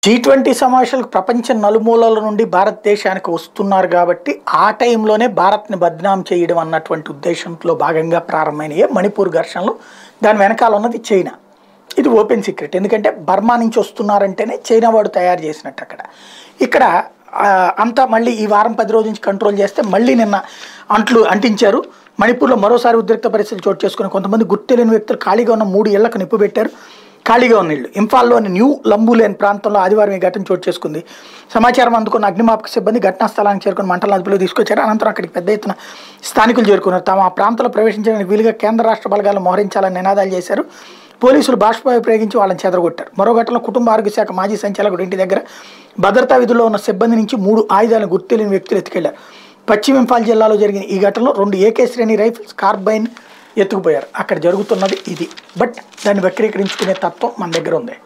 G twenty సమావేశాలకు ప్రపంచ నలుమూలల నుండి భారతదేశానికి వస్తున్నారు కాబట్టి ఆ టైంలోనే భారత్ని బద్నాం చేయడం అన్నటువంటి ఉద్దేశంలో భాగంగా ప్రారంభమైనయే మణిపూర్ ఘర్షణలు దాని వెనకాల ఉన్నది చైనా ఇది ఓపెన్ సీక్రెట్ ఎందుకంటే బర్మా నుంచి వస్తున్నారంటేనే చైనా వాడు తయారు చేసినట్టు అక్కడ ఇక్కడ ఆ, అంతా మళ్ళీ ఈ వారం పది రోజుల నుంచి కంట్రోల్ చేస్తే మళ్ళీ నిన్న అంట్లు అంటించారు మణిపూర్లో మరోసారి ఉద్రిక్త పరిస్థితులు చోటు చేసుకుని కొంతమంది గుర్తు తెలియని వ్యక్తులు ఖాళీగా ఉన్న మూడు ఇళ్లకు నిప్పు పెట్టారు ఖాళీగా ఉన్న ఇళ్ళు ఇంఫాల్లోని న్యూ లంబులేన్ ప్రాంతంలో ఆదివారం ఈ ఘటన చోటు చేసుకుంది సమాచారం అందుకున్న అగ్నిమాపక సిబ్బంది ఘటనా స్థలానికి చేరుకుని మంటల అదుపులో తీసుకొచ్చారు అనంతరం అక్కడికి పెద్ద ఎత్తున స్థానికులు చేరుకున్నారు తాము ఆ ప్రాంతంలో ప్రవేశించడానికి వీలుగా కేంద్ర రాష్ట్ర బలగాలను మోహరించాలని నినాదాలు చేశారు పోలీసులు బాష్పవాయు ప్రయోగించి వాళ్ళని చెదరగొట్టారు మరో ఘటనలో కుటుంబ ఆరోగ్య శాఖ మాజీ సంచాలకుడు ఇంటి దగ్గర భద్రతా విధుల్లో ఉన్న సిబ్బంది నుంచి మూడు ఆయుధాలను గుర్తు తెలియని వ్యక్తులు ఎత్తుకెళ్లారు పశ్చిమ ఇంఫాల్ జిల్లాలో జరిగిన ఈ ఘటనలో రెండు ఏకే శ్రేణి రైఫిల్స్ కార్బైన్ ఎత్తుకుపోయారు అక్కడ జరుగుతున్నది ఇది బట్ దాన్ని వక్రీకరించుకునే తత్వం మన దగ్గర ఉంది